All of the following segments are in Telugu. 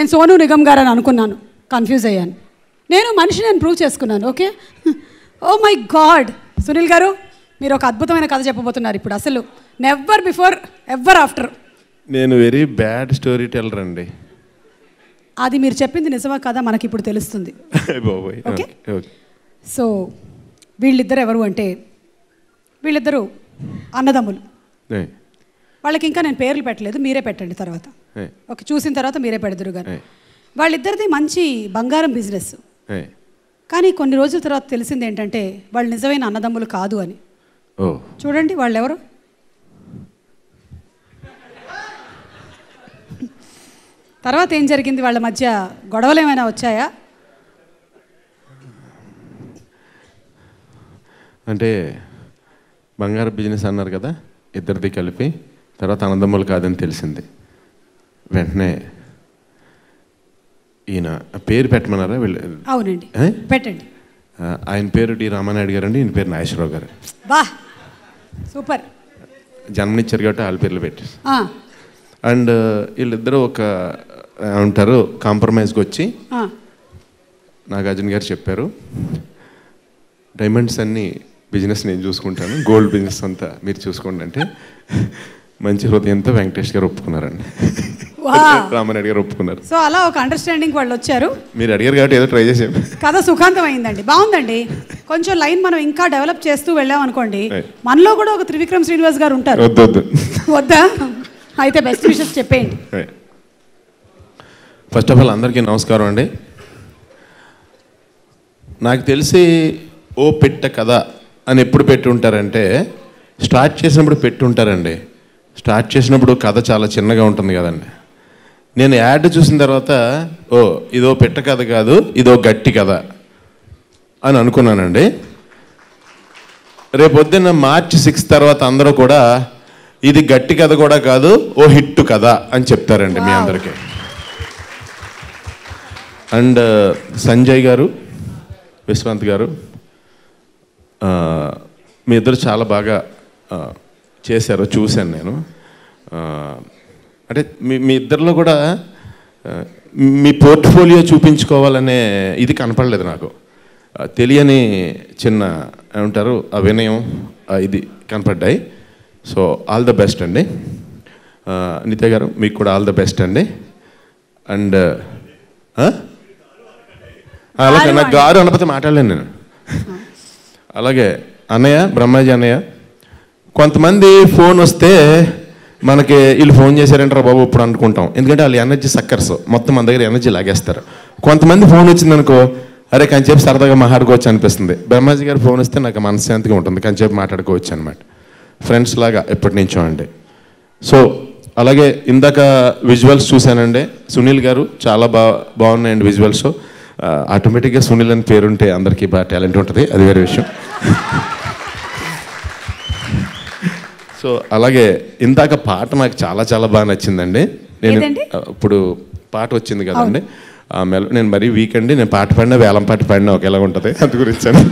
నేను సోను నిగమ్ గారు అని అనుకున్నాను కన్ఫ్యూజ్ అయ్యాను నేను మనిషి నేను ప్రూవ్ చేసుకున్నాను okay oh my god Sunil garu మీరు ఒక అద్భుతమైన కథ చెప్పబోతున్నారు ఇప్పుడు అసలు నెవర్ బిఫోర్ ఎవర్ ఆఫ్టర్ నేను వెరీ బ్యాడ్ స్టోరీ టెల్లర్ అండి అది మీరు చెప్పింది నిజమా కదా మనకి ఇప్పుడు తెలుస్తుంది బాబోయ్ Okay. ఓకే ఓకే సో వీళ్ళిద్దరు ఎవరు అంటే వీళ్ళిద్దరూ అన్నదమ్ములు ఏయ్, వాళ్ళకి ఇంకా నేను పేర్లు పెట్టలేదు మీరే పెట్టండి తర్వాత ఏయ్, ఓకే చూసిన తర్వాత మీరే పెడదురు కానీ ఏయ్, వాళ్ళిద్దరిది మంచి బంగారం బిజినెస్ ఏయ్. కానీ కొన్ని రోజుల తర్వాత తెలిసింది ఏంటంటే వాళ్ళు నిజమైన అన్నదమ్ములు కాదు అని ఓ చూడండి వాళ్ళు ఎవరు తర్వాత ఏం జరిగింది వాళ్ళ మధ్య గొడవలు ఏమైనా వచ్చాయా అంటే బంగారు బిజినెస్ అన్నారు కదా ఇద్దరిది కలిపి తర్వాత అన్నదమ్ములు కాదని తెలిసింది వెంటనే ఈయన పేరు పెట్టమన్నారా వీళ్ళు అవునండి ఏ? పెట్టండి ఆ, ఆయన పేరు డి రామానాయుడు గారు అండి ఈయన పేరు నాగేశ్వరరావు గారు బా సూపర్ జన్మనిచ్చారు కాబట్టి వాళ్ళ పేర్లు పెట్టి ఆ, అండ్ వీళ్ళిద్దరూ ఒక ఉంటారు కాంప్రమైజ్కి వచ్చి ఆ, నాగార్జున గారు చెప్పారు డైమండ్స్ అన్ని బిజినెస్ నేను చూసుకుంటాను గోల్డ్ బిజినెస్ అంతా మీరు చూసుకోండి అంటే మంచి హృదయంతో వెంకటేష్ గారు ఒప్పుకున్నారండి వా. రామనాయుడు గారు ఒప్పుకున్నారు సో అలా ఒక అండర్స్టాండింగ్ వాళ్ళు వచ్చారు మీరు అడిగారు కాబట్టి ఏదో ట్రై చేసాం కథ సుఖాంతం అయిందండి బాగుందండి కొంచెం లైన్ మనం ఇంకా డెవలప్ చేస్తూ వెళ్ళాం అనుకోండి Right. మనలో కూడా ఒక త్రివిక్రమ్ శ్రీనివాస్ గారు ఉంటారు వద్దు వద్దు వద్దా అయితే బెస్ట్ విషెస్ చెప్పేయండి ఫస్ట్ ఆఫ్ ఆల్ అందరికీ నమస్కారం అండి నాకు తెలిసి ఓ పెట్ట కథ అని ఎప్పుడు పెట్టి ఉంటారంటే స్టార్ట్ చేసినప్పుడు పెట్టి ఉంటారండి స్టార్ట్ చేసినప్పుడు కథ చాలా చిన్నగా ఉంటుంది కదండి నేను యాడ్ చూసిన తర్వాత ఓ ఇదో పెట్ట కథ కాదు ఇదో గట్టి కథ అని అనుకున్నానండి రేపొద్దున్న మార్చి సిక్స్ తర్వాత అందరూ కూడా ఇది గట్టి కథ కూడా కాదు ఓ హిట్ కథ అని చెప్తారండి మీ Wow. అందరికీ అండ్ సంజయ్ గారు విశ్వంత్ గారు ఆ, మీ ఇద్దరు చాలా బాగా ఆ, చేశారు చూశాను నేను ఆ, అంటే మీ మీ ఇద్దరిలో కూడా ఆ, మీ పోర్ట్ఫోలియో చూపించుకోవాలనే ఇది కనపడలేదు నాకు ఆ, తెలియని చిన్న ఏమంటారు ఆ వినయం ఆ ఇది కనపడ్డాయి సో ఆల్ ద బెస్ట్ అండి ఆ, నిత్య గారు మీకు కూడా ఆల్ ద బెస్ట్ అండి అండ్ అలాగే నాకు గారు అనపతి మాట్లాడలేను నేను అలాగే అన్నయ్య బ్రహ్మాజీ అన్నయ్య కొంతమంది ఫోన్ వస్తే మనకి వీళ్ళు ఫోన్ చేశారంటారా బాబు ఇప్పుడు అనుకుంటాం ఎందుకంటే వాళ్ళు ఎనర్జీ సక్కర్స్ మొత్తం మన దగ్గర ఎనర్జీ లాగేస్తారు కొంతమంది ఫోన్ వచ్చిందనుకో అరే కంచేపు సరదాగా మాట్లాడుకోవచ్చు అనిపిస్తుంది బ్రహ్మాజీ గారు ఫోన్ వస్తే నాకు మనశ్శాంతిగా ఉంటుంది కంచేపు మాట్లాడుకోవచ్చు అనమాట ఫ్రెండ్స్ లాగా ఎప్పటి నుంచో అండి సో అలాగే ఇందాక విజువల్స్ చూశానండి సునీల్ గారు చాలా బా బాగున్నాయండి విజువల్స్ ఆటోమేటిక్గా సునీల్ అని పేరుంటే అందరికీ బాగా టాలెంట్ ఉంటుంది అది వేరే విషయం సో అలాగే ఇందాక పాట నాకు చాలా చాలా బాగా నచ్చిందండి నేను ఏదండి? ఆ, ఇప్పుడు పాట వచ్చింది కదండి ఆ మెల నేను మరీ వీక్ అండి నేను పాట పాడినా వేలం పాట పాడినా ఒకేలా ఉంటుంది అందు గురించి అని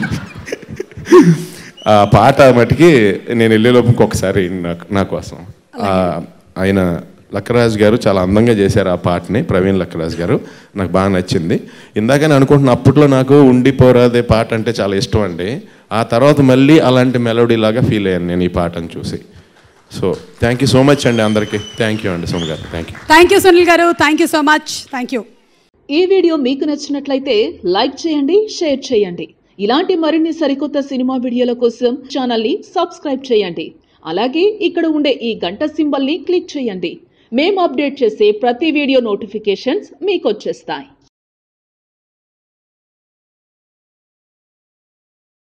ఆ పాట మటుకి నేను వెళ్ళే లోపు ఇంకొకసారి నాకు నా కోసం ఆ, ఆయన లక్కరాజు గారు చాలా అందంగా చేశారు ఆ పాటని ప్రవీణ్ లక్కరాజు గారు నాకు బాగా నచ్చింది ఇందాక నేను అనుకుంటున్నా అప్పట్లో నాకు ఉండిపోరాదే పాట అంటే చాలా ఇష్టం అండి ఆ తర్వాత మళ్ళీ అలాంటి మెలోడీ లాగా ఫీల్ అయ్యాను నేను ఈ పాటను చూసి so thank you so much అండి అందరికీ థ్యాంక్ యూ అండి Soma garu thank you thank you Sunil garu thank you so much thank you ఈ వీడియో మీకు నచ్చినట్లయితే లైక్ చేయండి షేర్ చేయండి ఇలాంటి మరిన్ని సరికొత్త సినిమా వీడియోల కోసం ఛానల్ని సబ్స్క్రైబ్ చేయండి అలాగే ఇక్కడ ఉండే ఈ గంట సింబల్ని క్లిక్ చేయండి మేము అప్డేట్ చేసే ప్రతి వీడియో నోటిఫికేషన్స్ మీకు వచ్చేస్తాయి